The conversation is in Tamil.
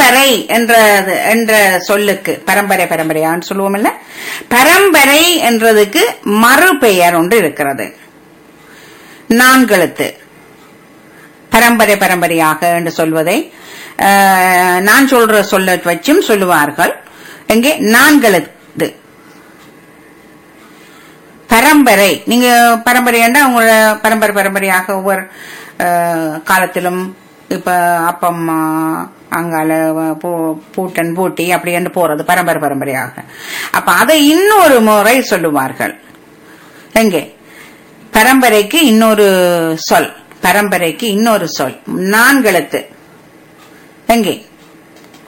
பரம்பரை என்ற என்ற சொல்லுக்கு பரம்பரை பரம்பரையான்னு சொல்லுவோம் இல்ல பரம்பரை என்றதுக்கு மறுபெயர் ஒன்று இருக்கிறது நான்கெழுத்து பரம்பரை பரம்பரையாக என்று சொல்வதை அஹ், நான் சொல்ற சொல்ல வச்சும் சொல்லுவார்கள் எங்கே நான்கெழுத்து பரம்பரை நீங்க பரம்பரையாண்டா உங்களோட பரம்பரை பரம்பரையாக ஒவ்வொரு அஹ், காலத்திலும் இப்ப அப்பம்மா அங்கால பூ- பூட்டன் பூட்டி அப்படி என்று போறது பரம்பரை பரம்பரையாக அப்ப அதை இன்னொரு முறை சொல்லுவார்கள் எங்கே பரம்பரைக்கு இன்னொரு சொல் பரம்பரைக்கு இன்னொரு சொல் நான்கெழுத்து எங்கே